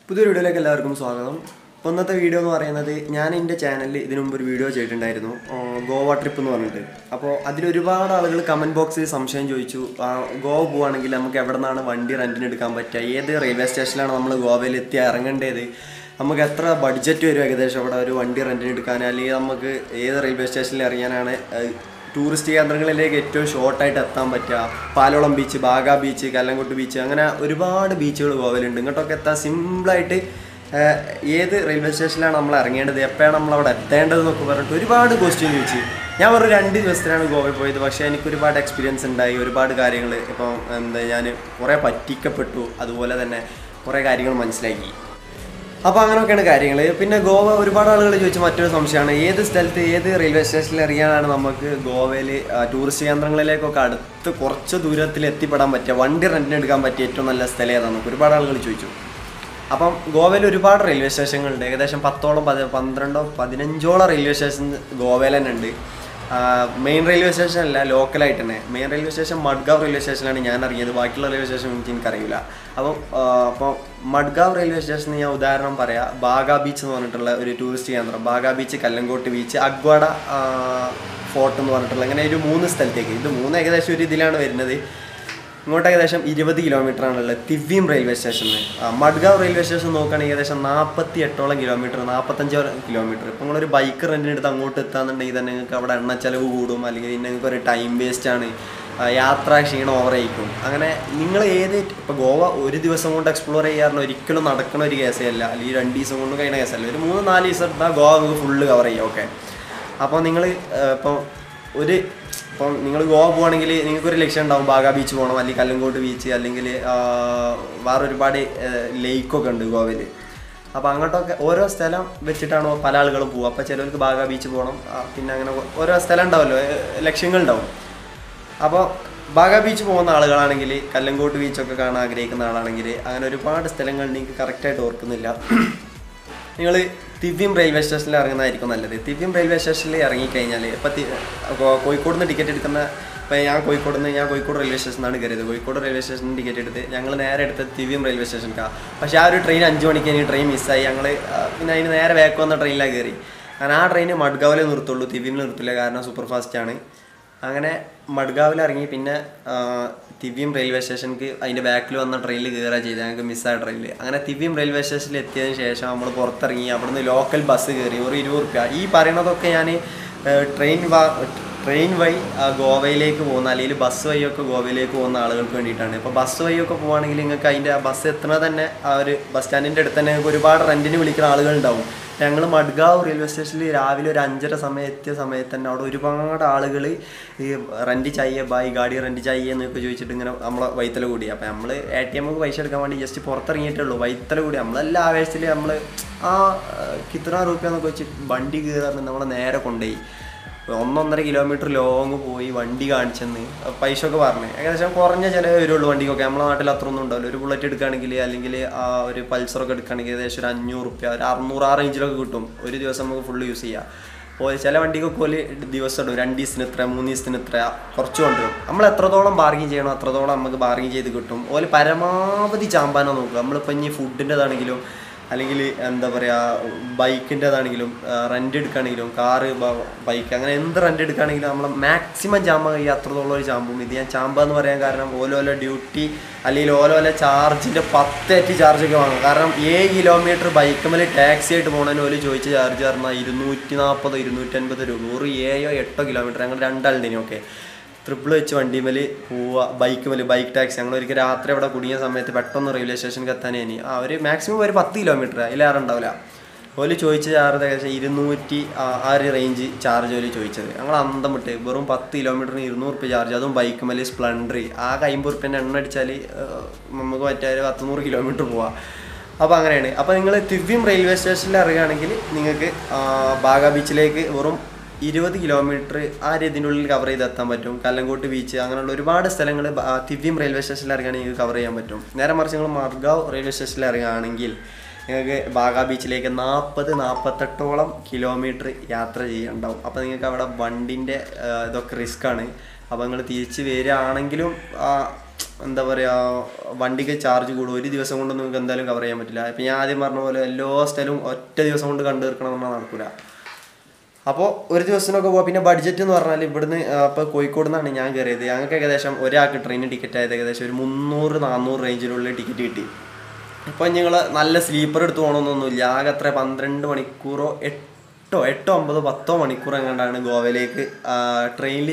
പുതിയൊരു വീഡിയോയിലേക്ക് എല്ലാവർക്കും സ്വാഗതം അപ്പോൾ ഇന്നത്തെ വീഡിയോ എന്ന് പറയുന്നത് ഞാൻ എൻ്റെ ചാനലിൽ ഇതിനു മുമ്പ് ഒരു വീഡിയോ ചെയ്തിട്ടുണ്ടായിരുന്നു ആ, ഗോവ ട്രിപ്പ് എന്ന് പറഞ്ഞിട്ട് അപ്പോൾ അതിൽ ഒരുപാട് ആളുകൾ കമൻറ്റ് ബോക്സിൽ സംശയം ചോദിച്ചു ആ, ഗോവ പോവുകയാണെങ്കിൽ നമുക്ക് എവിടെ നിന്നാണ് വണ്ടി റെൻറ്റിന് എടുക്കാൻ പറ്റുക ഏത് റെയിൽവേ സ്റ്റേഷനിലാണ് നമ്മൾ ഗോവയിൽ എത്തി ഇറങ്ങേണ്ടത് നമുക്ക് എത്ര ബഡ്ജറ്റ് വരും ഏകദേശം അവിടെ ഒരു വണ്ടി റെൻറ്റിന് എടുക്കാൻ അല്ലെങ്കിൽ നമുക്ക് ഏത് റെയിൽവേ സ്റ്റേഷനിൽ ഇറങ്ങാനാണ് ടൂറിസ്റ്റ് കേന്ദ്രങ്ങളിലേക്ക് ഏറ്റവും ഷോർട്ടായിട്ട് എത്താൻ പറ്റുക Palolem beach Baga beach Calangute beach അങ്ങനെ ഒരുപാട് ബീച്ചുകൾ ഗോവയിലുണ്ട് ഇങ്ങോട്ടൊക്കെ എത്താൻ സിമ്പിളായിട്ട് ഏഹ്, ഏത് റെയിൽവേ സ്റ്റേഷനിലാണ് നമ്മൾ ഇറങ്ങേണ്ടത് എപ്പോഴാണ് നമ്മൾ അവിടെ എത്തേണ്ടത് എന്നൊക്കെ പറഞ്ഞിട്ട് ഒരുപാട് ക്വസ്റ്റ്യൻ ചോദിച്ചു ഞാൻ വെറും രണ്ട് ദിവസത്തിനാണ് ഗോവയിൽ പോയത് പക്ഷേ എനിക്ക് ഒരുപാട് എക്സ്പീരിയൻസ് ഉണ്ടായി ഒരുപാട് കാര്യങ്ങൾ ഇപ്പം എന്താ ഞാൻ കുറേ പറ്റിക്കപ്പെട്ടു അതുപോലെ തന്നെ കുറേ കാര്യങ്ങൾ മനസ്സിലാക്കി അപ്പോൾ അങ്ങനെയൊക്കെയാണ് കാര്യങ്ങൾ പിന്നെ ഗോവ ഒരുപാട് ആളുകൾ ചോദിച്ച മറ്റൊരു സംശയമാണ് ഏത് സ്ഥലത്ത് ഏത് റെയിൽവേ സ്റ്റേഷനിൽ ഇറങ്ങിയാലാണ് നമുക്ക് ഗോവയിൽ ടൂറിസ്റ്റ് കേന്ദ്രങ്ങളിലേക്കൊക്കെ അടുത്ത് കുറച്ച് ദൂരത്തിൽ എത്തിപ്പെടാൻ പറ്റുക വണ്ടി റെൻറ്റിന് എടുക്കാൻ പറ്റിയ ഏറ്റവും നല്ല സ്ഥലം ഏതാണ് നമുക്ക് ഒരുപാട് ആളുകൾ ചോദിച്ചു അപ്പം ഗോവയിൽ ഒരുപാട് റെയിൽവേ സ്റ്റേഷനുകളുണ്ട് ഏകദേശം പത്തോളം പതി പന്ത്രണ്ടോ പതിനഞ്ചോളം റെയിൽവേ സ്റ്റേഷൻ ഗോവയിൽ തന്നെ ഉണ്ട് മെയിൻ റെയിൽവേ സ്റ്റേഷൻ അല്ല ലോക്കലായിട്ട് തന്നെ main railway station Madgaon railway സ്റ്റേഷനിലാണ് ഞാൻ ഇറങ്ങിയത് ബാക്കിയുള്ള റെയിൽവേ സ്റ്റേഷൻ എനിക്ക് എനിക്കറിയില്ല അപ്പം ആ, അപ്പം മഡ്ഗാവ് റെയിൽവേ സ്റ്റേഷനിൽ ഞാൻ ഉദാഹരണം പറയാം ബാഗ ബീച്ച് എന്ന് പറഞ്ഞിട്ടുള്ള ഒരു ടൂറിസ്റ്റ് കേന്ദ്രം Baga beach Calangute beach Aguada fort എന്ന് പറഞ്ഞിട്ടുള്ള അങ്ങനെ ഒരു മൂന്ന് സ്ഥലത്തേക്ക് ഇത് മൂന്ന് ഏകദേശം ഒരു ഇതിലാണ് വരുന്നത് ഇങ്ങോട്ട് ഏകദേശം ഇരുപത് കിലോമീറ്റർ ആണുള്ളത് തിവ്യം റെയിൽവേ സ്റ്റേഷനിൽ മഡ്ഗാവ് റെയിൽവേ സ്റ്റേഷൻ നോക്കുകയാണെങ്കിൽ ഏകദേശം നാൽപ്പത്തി എട്ടോളം കിലോമീറ്റർ നാൽപ്പത്തഞ്ചോളം കിലോമീറ്റർ ഇപ്പോൾ നിങ്ങളൊരു ബൈക്ക് റെൻറ്റിന് എടുത്ത് അങ്ങോട്ട് എത്താന്നുണ്ടെങ്കിൽ തന്നെ നിങ്ങൾക്ക് അവിടെ എണ്ണ ചെലവ് കൂടും അല്ലെങ്കിൽ നിങ്ങൾക്ക് ഒരു ടൈം വേസ്റ്റ് ആണ് ആ, യാത്രാ ക്ഷീണം ഓവറായിരിക്കും അങ്ങനെ നിങ്ങൾ ഏത് ഇപ്പോൾ ഗോവ ഒരു ദിവസം കൊണ്ട് എക്സ്പ്ലോർ ചെയ്യാറുണ്ട് ഒരിക്കലും നടക്കുന്ന ഒരു കേസേ അല്ല അല്ലെങ്കിൽ രണ്ട് ദിവസം കൊണ്ട് കഴിയുന്ന കേസല്ല ഒരു മൂന്ന് നാല് ദിവസം എടുത്താൽ ഗോവ നിങ്ങൾക്ക് ഫുള്ള് കവർ ചെയ്യാം ഓക്കെ അപ്പോൾ നിങ്ങൾ ഇപ്പം ഒരു ഇപ്പം നിങ്ങൾ ഗോവ പോവാണെങ്കിൽ നിങ്ങൾക്ക് ഒരു ലക്ഷ്യം ഉണ്ടാവും ബാഗ ബീച്ച് പോകണം അല്ലെങ്കിൽ കല്ലങ്കോട്ട് ബീച്ച് അല്ലെങ്കിൽ വേറെ ഒരുപാട് ലേക്കൊക്കെ ഉണ്ട് ഗോവയിൽ അപ്പോൾ അങ്ങോട്ടൊക്കെ ഓരോ സ്ഥലം വെച്ചിട്ടാണ് പല ആളുകളും പോവുക അപ്പോൾ ചിലർക്ക് ബാഗ ബീച്ച് പോകണം ആ, പിന്നെ അങ്ങനെ ഓരോ സ്ഥലം ഉണ്ടാവുമല്ലോ ലക്ഷ്യങ്ങൾ ഉണ്ടാവും അപ്പോൾ ബാഗ ബീച്ച് പോകുന്ന ആളുകളാണെങ്കിൽ കല്ലങ്കോട്ട് ബീച്ചൊക്കെ കാണാൻ ആഗ്രഹിക്കുന്ന ആളാണെങ്കിൽ അങ്ങനെ ഒരുപാട് സ്ഥലങ്ങൾ നിങ്ങൾക്ക് കറക്റ്റായിട്ട് ഓർക്കുന്നില്ല നിങ്ങൾ തിവ്യം റെയിൽവേ സ്റ്റേഷനിൽ ഇറങ്ങുന്നതായിരിക്കും നല്ലത് തിവ്യം റെയിൽവേ സ്റ്റേഷനിൽ ഇറങ്ങിക്കഴിഞ്ഞാൽ ഇപ്പോൾ കോഴിക്കോട് നിന്ന് ടിക്കറ്റ് എടുക്കുന്ന ഇപ്പോൾ ഞാൻ കോഴിക്കോട് നിന്ന് ഞാൻ കോഴിക്കോട് റെയിൽവേ സ്റ്റേഷനാണ് കയറിയത് കോഴിക്കോട് റെയിൽവേ സ്റ്റേഷനിൽ ടിക്കറ്റ് എടുത്ത് ഞങ്ങൾ നേരെ എടുത്തത് തിവ്യം റെയിൽവേ സ്റ്റേഷനിലാണ് പക്ഷേ ആ ഒരു ട്രെയിൻ അഞ്ച് മണിക്ക് എനിക്ക് ട്രെയിൻ മിസ്സായി ഞങ്ങൾ പിന്നെ അതിന് നേരെ വേക്ക് വന്ന ട്രെയിനിലാണ് കയറി കാരണം ആ ട്രെയിൻ മഡ്ഗാവിലെ നിർത്തുള്ളൂ തിവ്യമിൽ നിർത്തില്ല കാരണം സൂപ്പർ ഫാസ്റ്റ് ആണ് അങ്ങനെ മഡ്ഗാവിൽ ഇറങ്ങി പിന്നെ ആ, തിവ്യം റെയിൽവേ സ്റ്റേഷനിക്ക് അതിൻ്റെ ബാക്കിൽ വന്ന ട്രെയിനിൽ കയറുക ചെയ്തത് ഞങ്ങൾക്ക് മിസ്സായ ട്രെയിനിൽ അങ്ങനെ തിവ്യം റെയിൽവേ സ്റ്റേഷനിൽ എത്തിയതിന് ശേഷം നമ്മൾ പുറത്തിറങ്ങി അവിടുന്ന് ലോക്കൽ ബസ് കയറി ഒരു ഇരുപത് റുപ്യ ഈ പറയണതൊക്കെ ഞാൻ ട്രെയിൻ വാ ട്രെയിൻ വഴി ആ, ഗോവയിലേക്ക് പോകുന്ന അല്ലെങ്കിൽ ബസ് വഴിയൊക്കെ ഗോവയിലേക്ക് പോകുന്ന ആളുകൾക്ക് വേണ്ടിയിട്ടാണ് ഇപ്പോൾ ബസ് വഴിയൊക്കെ പോകുകയാണെങ്കിൽ നിങ്ങൾക്ക് അതിൻ്റെ ആ ബസ് എത്തുന്നത് തന്നെ ആ ഒരു ബസ് സ്റ്റാൻഡിൻ്റെ അടുത്ത് തന്നെ നിങ്ങൾക്ക് ഒരുപാട് റെൻറ്റിന് വിളിക്കുന്ന ആളുകളുണ്ടാവും ഞങ്ങൾ മഡ്ഗാവ് റെയിൽവേ സ്റ്റേഷനിൽ രാവിലെ ഒരു അഞ്ചര സമയം എത്തിയ സമയത്ത് തന്നെ അവിടെ ഒരുപാട് ആളുകൾ ഈ റെൻറ്റ് ചായ ബായ് ഗാഡി റെൻറ്റ് ചായ എന്നൊക്കെ ചോദിച്ചിട്ട് ഇങ്ങനെ നമ്മളെ വൈത്തല കൂടി അപ്പോൾ നമ്മൾ എ ടി എമ്മക്ക് പൈസ എടുക്കാൻ വേണ്ടി ജസ്റ്റ് പുറത്തിറങ്ങിയിട്ടേ ഉള്ളൂ വൈത്തല കൂടി നമ്മളെല്ലാം ആവേശത്തിൽ നമ്മൾ ആ കിത്ര രൂപ എന്നൊക്കെ വെച്ച് വണ്ടി കയറാറുണ്ട് നമ്മളെ നേരെ കൊണ്ടുപോയി ഒന്നൊന്നര കിലോമീറ്റർ ലോങ് പോയി വണ്ടി കാണിച്ചെന്ന് പൈസ ഒക്കെ പറഞ്ഞു ഏകദേശം കുറഞ്ഞ ചിലവേ വരുള്ളൂ വണ്ടിക്കൊക്കെ നമ്മളെ നാട്ടിൽ അത്ര ഒന്നും ഉണ്ടാവില്ല ഒരു ബുള്ളറ്റ് എടുക്കുകയാണെങ്കിൽ അല്ലെങ്കിൽ ആ ഒരു പൾസറൊക്കെ എടുക്കുകയാണെങ്കിൽ ഏകദേശം ഒരു അഞ്ഞൂറ് റുപ്യ ഒരു അറുന്നൂറ് ആ റേഞ്ചിലൊക്കെ കിട്ടും ഒരു ദിവസം നമുക്ക് ഫുള്ള് യൂസ് ചെയ്യാം അപ്പോൾ ചില വണ്ടിക്കൊക്കെ ഒരു ദിവസം ഇടും രണ്ട് ദിവസത്തിന് ഇത്ര മൂന്ന് ദിവസത്തിന് ഇത്ര കുറച്ച് കൊണ്ടുവരും നമ്മൾ എത്രത്തോളം ബാർഗിൻ ചെയ്യണോ അത്രത്തോളം നമുക്ക് ബാർഗിൻ ചെയ്ത് കിട്ടും അതുപോലെ പരമാവധി ചാമ്പാനോ നോക്കുക നമ്മളിപ്പോൾ ഇനി ഫുഡിൻ്റെതാണെങ്കിലും അല്ലെങ്കിൽ എന്താ പറയുക ബൈക്കിൻ്റെതാണെങ്കിലും റെൻ്റ് എടുക്കുകയാണെങ്കിലും കാറ് ബൈക്ക് അങ്ങനെ എന്ത് റെൻ്റ് എടുക്കുകയാണെങ്കിലും നമ്മൾ മാക്സിമം ചാമ്പ ഈ അത്രത്തോളം ഒരു ചാമ്പും ഇത് ഞാൻ ചാമ്പ എന്ന് പറയാൻ കാരണം ഓലോല ഡ്യൂട്ടി അല്ലെങ്കിൽ ഓലോല ചാർജിൻ്റെ പത്തേറ്റ് ചാർജൊക്കെ വാങ്ങും കാരണം ഏഴ് കിലോമീറ്റർ ബൈക്കുമേൽ ടാക്സി ആയിട്ട് പോകണതിന് ഓല് ചോദിച്ച ചാർജ് പറഞ്ഞാൽ ഇരുന്നൂറ്റി നാൽപ്പതോ ഇരുന്നൂറ്റൻപത് രൂപ ഒരു ഏഴോ എട്ടോ കിലോമീറ്റർ ഞങ്ങൾ രണ്ടാളുണ്ടേനും ഒക്കെ ട്രിപ്പിൾ വെച്ച് വണ്ടിമേൽ പോവുക ബൈക്ക് മേൽ ബൈക്ക് ടാക്സി ഞങ്ങൾ ഒരിക്കൽ രാത്രി അവിടെ കുടുങ്ങിയ സമയത്ത് പെട്ടെന്ന് റെയിൽവേ സ്റ്റേഷനിൽ എത്താനേ ഇനി ആ ഒരു മാക്സിമം ഒരു പത്ത് കിലോമീറ്റർ അതിലേറെ ഉണ്ടാവില്ല ഓല് ചോദിച്ച ചാർജ് ഏകദേശം ഇരുന്നൂറ്റി ആ ആ ഒരു റേഞ്ച് ചാർജ് ഓല് ചോദിച്ചത് ഞങ്ങൾ അന്തം വിട്ട് വെറും പത്ത് കിലോമീറ്ററിന് ഇരുന്നൂറ് റുപ്യ ചാർജ് അതും ബൈക്ക് മേൽ സ്പ്ലൻഡർ ആകെ അമ്പത് റുപ്യൻ്റെ എണ്ണ അടിച്ചാൽ നമുക്ക് മറ്റേ ഒരു പത്തുനൂറ് കിലോമീറ്റർ പോവാം അപ്പോൾ അങ്ങനെയാണ് അപ്പോൾ നിങ്ങൾ തിവ്യം റെയിൽവേ സ്റ്റേഷനിൽ ഇറങ്ങുകയാണെങ്കിൽ നിങ്ങൾക്ക് ബാഗ ബീച്ചിലേക്ക് വെറും ഇരുപത് കിലോമീറ്റർ ആ രീതിനുള്ളിൽ കവർ ചെയ്ത് എത്താൻ പറ്റും കല്ലങ്കോട്ട് ബീച്ച് അങ്ങനെയുള്ള ഒരുപാട് സ്ഥലങ്ങൾ തിവ്യം റെയിൽവേ സ്റ്റേഷനിൽ ഇറങ്ങുകയാണെങ്കിൽ നിങ്ങൾക്ക് കവർ ചെയ്യാൻ പറ്റും നേരെ മറിച്ച് നിങ്ങൾ മർഗാവ് റെയിൽവേ സ്റ്റേഷനിൽ ഇറങ്ങുകയാണെങ്കിൽ നിങ്ങൾക്ക് ബാഗ ബീച്ചിലേക്ക് നാൽപ്പത് നാൽപ്പത്തെട്ടോളം കിലോമീറ്റർ യാത്ര ചെയ്യാനുണ്ടാവും അപ്പോൾ നിങ്ങൾക്ക് അവിടെ വണ്ടിൻ്റെ ഇതൊക്കെ റിസ്ക് ആണ് അപ്പോൾ നിങ്ങൾ തിരിച്ച് വരികയാണെങ്കിലും ആ, എന്താ പറയുക വണ്ടിക്ക് ചാർജ് കൂടും ഒരു ദിവസം കൊണ്ട് നിങ്ങൾക്ക് എന്തായാലും കവർ ചെയ്യാൻ പറ്റില്ല ഇപ്പം ഞാൻ ആദ്യം പറഞ്ഞ പോലെ എല്ലാ സ്ഥലവും ഒറ്റ ദിവസം കൊണ്ട് കണ്ടു തീർക്കണം എന്ന് നടക്കില്ല അപ്പോൾ ഒരു ദിവസത്തിനൊക്കെ പോകാം പിന്നെ ബഡ്ജറ്റ് എന്ന് പറഞ്ഞാൽ ഇവിടുന്ന് അപ്പോൾ കോഴിക്കോട് നിന്നാണ് ഞാൻ കയറിയത് ഞങ്ങൾക്ക് ഏകദേശം ഒരാൾക്ക് ട്രെയിൻ ടിക്കറ്റ് ആയത് ഏകദേശം ഒരു മുന്നൂറ് നാന്നൂറ് റേഞ്ചിലുള്ള ടിക്കറ്റ് കിട്ടി ഇപ്പം നിങ്ങൾ നല്ല സ്ലീപ്പർ എടുത്ത് പോകണമെന്നൊന്നുമില്ല ആകെ അത്ര പന്ത്രണ്ട് മണിക്കൂറോ എട്ടോ എട്ടോ ഒമ്പതോ പത്തോ മണിക്കൂർ എങ്ങാണ്ടാണ് ഗോവയിലേക്ക് ട്രെയിനിൽ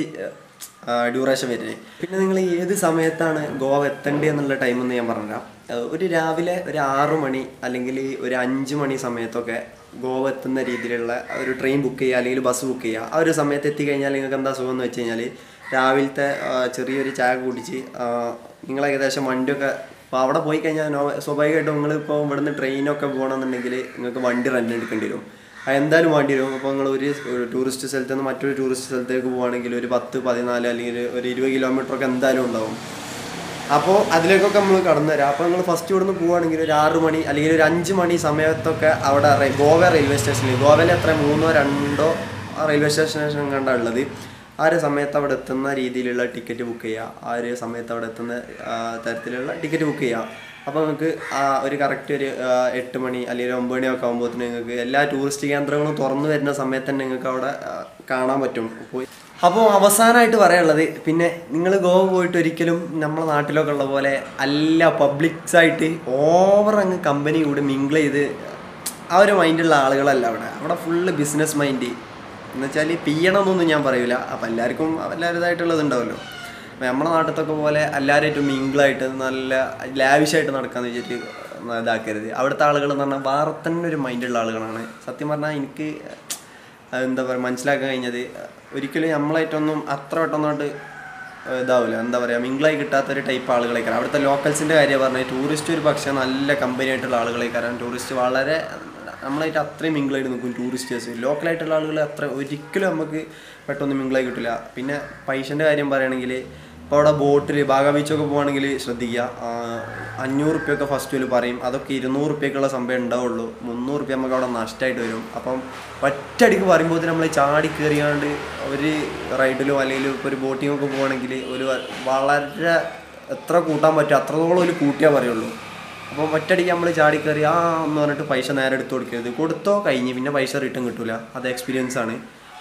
ഡ്യൂറേഷൻ വരുന്നത് പിന്നെ നിങ്ങൾ ഏത് സമയത്താണ് ഗോവ എത്തേണ്ടത് എന്നുള്ള ടൈം എന്ന് ഞാൻ പറഞ്ഞുതരാം ഏഹ് ഒരു രാവിലെ ഒരു ആറു മണി അല്ലെങ്കിൽ ഒരു അഞ്ച് മണി സമയത്തൊക്കെ ഗോവ എത്തുന്ന രീതിയിലുള്ള ഒരു ട്രെയിൻ ബുക്ക് ചെയ്യുക അല്ലെങ്കിൽ ബസ് ബുക്ക് ചെയ്യുക ആ ഒരു സമയത്ത് എത്തിക്കഴിഞ്ഞാൽ നിങ്ങൾക്ക് എന്താ സുഖം എന്ന് വെച്ച് കഴിഞ്ഞാൽ രാവിലത്തെ ആ, ചെറിയൊരു ചായ കുടിച്ച് നിങ്ങൾ ഏകദേശം വണ്ടിയൊക്കെ അപ്പോൾ അവിടെ പോയി കഴിഞ്ഞാൽ നോ സ്വാഭാവികമായിട്ടും നിങ്ങൾ ഇപ്പോൾ ഇവിടുന്ന് ട്രെയിനൊക്കെ പോകണമെന്നുണ്ടെങ്കിൽ നിങ്ങൾക്ക് വണ്ടി റെൻ്റ് എടുക്കേണ്ടി വരും അത് എന്തായാലും വേണ്ടി വരും അപ്പോൾ നിങ്ങൾ ഒരു ഒരു ടൂറിസ്റ്റ് സ്ഥലത്ത് നിന്ന് മറ്റൊരു ടൂറിസ്റ്റ് സ്ഥലത്തേക്ക് പോവുകയാണെങ്കിൽ ഒരു പത്ത് പതിനാല് അല്ലെങ്കിൽ ഒരു ഇരുപത് കിലോമീറ്റർ ഒക്കെ എന്തായാലും ഉണ്ടാവും അപ്പോൾ അതിലേക്കൊക്കെ നമ്മൾ കടന്നു തരാം അപ്പോൾ നിങ്ങൾ ഫസ്റ്റ് ഇവിടുന്ന് പോവുകയാണെങ്കിൽ ഒരു ആറ് മണി അല്ലെങ്കിൽ ഒരു അഞ്ച് മണി സമയത്തൊക്കെ അവിടെ റെയി- ഗോവ റെയിൽവേ സ്റ്റേഷനിൽ ഗോവയിൽ എത്ര മൂന്നോ രണ്ടോ റെയിൽവേ സ്റ്റേഷൻ കണ്ടാ ഉള്ളത് ആ ഒരു സമയത്ത് അവിടെ എത്തുന്ന രീതിയിലുള്ള ടിക്കറ്റ് ബുക്ക് ചെയ്യുക ആ ഒരു സമയത്ത് അവിടെ എത്തുന്ന ആ, തരത്തിലുള്ള ടിക്കറ്റ് ബുക്ക് ചെയ്യുക അപ്പോൾ നിങ്ങൾക്ക് ആ ഒരു കറക്റ്റ് ഒരു ആ, എട്ട് മണി അല്ലെങ്കിൽ ഒരു ഒമ്പത് മണിയൊക്കെ ആകുമ്പോഴത്തേന് നിങ്ങൾക്ക് എല്ലാ ടൂറിസ്റ്റ് കേന്ദ്രങ്ങളും തുറന്നു വരുന്ന സമയത്ത് തന്നെ നിങ്ങൾക്ക് അവിടെ ആ, കാണാൻ പറ്റും പോയി അപ്പോൾ അവസാനമായിട്ട് പറയാനുള്ളത് പിന്നെ നിങ്ങൾ ഗോവ പോയിട്ട് ഒരിക്കലും നമ്മളെ നാട്ടിലൊക്കെ ഉള്ള പോലെ അല്ല പബ്ലിക്സ് ആയിട്ട് ഓവർ അങ്ങ് കമ്പനി കൂടി മിങ്കിൾ ചെയ്ത് ആ ഒരു മൈൻഡുള്ള ആളുകളല്ല അവിടെ അവിടെ ഫുള്ള് ബിസിനസ് മൈൻഡ് എന്ന് വെച്ചാൽ പിയണമെന്നൊന്നും ഞാൻ പറയൂല അപ്പം എല്ലാവർക്കും എല്ലാവരുടേതായിട്ടുള്ളത് ഉണ്ടാവുമല്ലോ അപ്പം നമ്മുടെ നാട്ടിലത്തൊക്കെ പോലെ എല്ലാവരുമായിട്ടും മിങ്കിളായിട്ട് നല്ല ലാവിഷായിട്ട് നടക്കാന്ന് വെച്ചിട്ട് ഇതാക്കരുത് അവിടുത്തെ ആളുകൾ എന്ന് പറഞ്ഞാൽ വേറെ തന്നെ ഒരു മൈൻഡുള്ള ആളുകളാണ് സത്യം പറഞ്ഞാൽ എനിക്ക് എന്താ പറയുക മനസ്സിലാക്കാൻ കഴിഞ്ഞത് ഒരിക്കലും നമ്മളായിട്ടൊന്നും അത്ര പെട്ടെന്നോട്ട് ഇതാവില്ല എന്താ പറയുക മിങ്കിളായി കിട്ടാത്തൊരു ടൈപ്പ് ആളുകളേക്കാരം അവിടുത്തെ ലോക്കൽസിൻ്റെ കാര്യം പറഞ്ഞാൽ ടൂറിസ്റ്റ് ഒരു പക്ഷേ നല്ല കമ്പനി ആയിട്ടുള്ള ആളുകളേക്കാരം ടൂറിസ്റ്റ് വളരെ നമ്മളായിട്ട് അത്രയും മിങ്കിളായിട്ട് നിൽക്കും ടൂറിസ്റ്റേഴ്സ് ലോക്കലായിട്ടുള്ള ആളുകൾ അത്ര ഒരിക്കലും നമുക്ക് പെട്ടെന്ന് മിങ്കിളായി കിട്ടില്ല പിന്നെ പൈസൻ്റെ കാര്യം പറയുകയാണെങ്കിൽ ഇപ്പോൾ അവിടെ ബോട്ടിൽ ബാഗ ബീച്ചൊക്കെ പോകുകയാണെങ്കിൽ ശ്രദ്ധിക്കുക ആ, അഞ്ഞൂറ് റുപ്യൊക്കെ ഫസ്റ്റ് ഒരു പറയും അതൊക്കെ ഇരുന്നൂറ് റുപ്യക്കുള്ള സംഭവം ഉണ്ടാവുള്ളൂ മുന്നൂറ് റുപ്യ നമുക്ക് അവിടെ നഷ്ടമായിട്ട് വരും അപ്പം ഒറ്റയടിക്ക് പറയുമ്പോൾ നമ്മൾ ചാടി കയറിയാണ്ട് ഒരു റൈഡിലോ അല്ലെങ്കിൽ ഇപ്പോൾ ഒരു ബോട്ടിങ്ങൊക്കെ പോകുകയാണെങ്കിൽ ഒരു വളരെ എത്ര കൂട്ടാൻ പറ്റും അത്രത്തോളം ഒരു കൂട്ടിയാൽ പറയുള്ളൂ അപ്പം ഒറ്റയടിക്ക് നമ്മൾ ചാടി കയറി ആ എന്ന് പറഞ്ഞിട്ട് പൈസ നേരെ എടുത്ത് കൊടുക്കരുത് കൊടുത്തോ കഴിഞ്ഞ് പിന്നെ പൈസ റിട്ടേൺ കിട്ടില്ല അത് എക്സ്പീരിയൻസ് ആണ്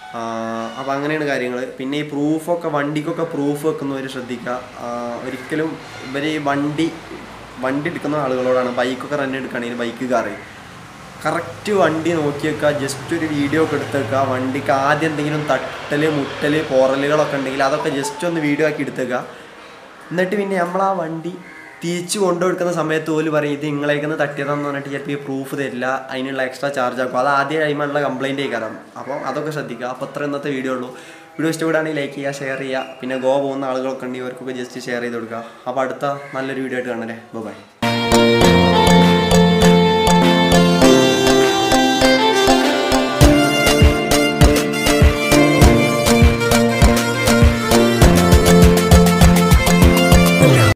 അപ്പം അങ്ങനെയാണ് കാര്യങ്ങൾ പിന്നെ ഈ പ്രൂഫൊക്കെ വണ്ടിക്കൊക്കെ പ്രൂഫ് വെക്കുന്നവർ ശ്രദ്ധിക്കുക ആ, ഒരിക്കലും ഇവർ ഈ വണ്ടി വണ്ടി എടുക്കുന്ന ആളുകളോടാണ് ബൈക്കൊക്കെ റെൻ്റ് എടുക്കുകയാണെങ്കിൽ ബൈക്ക് കാറ് കറക്റ്റ് വണ്ടി നോക്കി വെക്കുക ജസ്റ്റ് ഒരു വീഡിയോ ഒക്കെ എടുത്ത് വെക്കുക വണ്ടിക്ക് ആദ്യം എന്തെങ്കിലും തട്ടല് മുട്ടല് പോറലുകളൊക്കെ ഉണ്ടെങ്കിൽ അതൊക്കെ ജസ്റ്റ് ഒന്ന് വീഡിയോ ആക്കി എടുത്തേക്കുക എന്നിട്ട് പിന്നെ നമ്മൾ ആ വണ്ടി തിരിച്ചു കൊണ്ടുകൊടുക്കുന്ന സമയത്ത് പോലും പറയും ഇത് നിങ്ങളേക്കൊന്ന് തട്ടിയതാന്ന് പറഞ്ഞിട്ട് ചിലപ്പോൾ ഈ പ്രൂഫ് തരില്ല അതിനുള്ള എക്സ്ട്രാ ചാർജ് ആക്കും അത് ആദ്യം കഴിയുമ്പോഴുള്ള കംപ്ലൈൻറ്റ് ആയിക്കാരം അപ്പോൾ അതൊക്കെ ശ്രദ്ധിക്കുക അപ്പോൾ അത്ര ഇന്നത്തെ വീഡിയോ ഉള്ളൂ വീഡിയോ ഇഷ്ടപ്പെടുകയാണെങ്കിൽ ലൈക്ക് ചെയ്യുക ഷെയർ ചെയ്യുക പിന്നെ ഗോവ പോകുന്ന ആളുകളൊക്കെ ഉണ്ടെങ്കിൽ ഇവർക്കൊക്കെ ജസ്റ്റ് ഷെയർ ചെയ്ത് കൊടുക്കുക അപ്പോൾ അടുത്ത നല്ലൊരു വീഡിയോ ആയിട്ട് കാണണേ ബൈ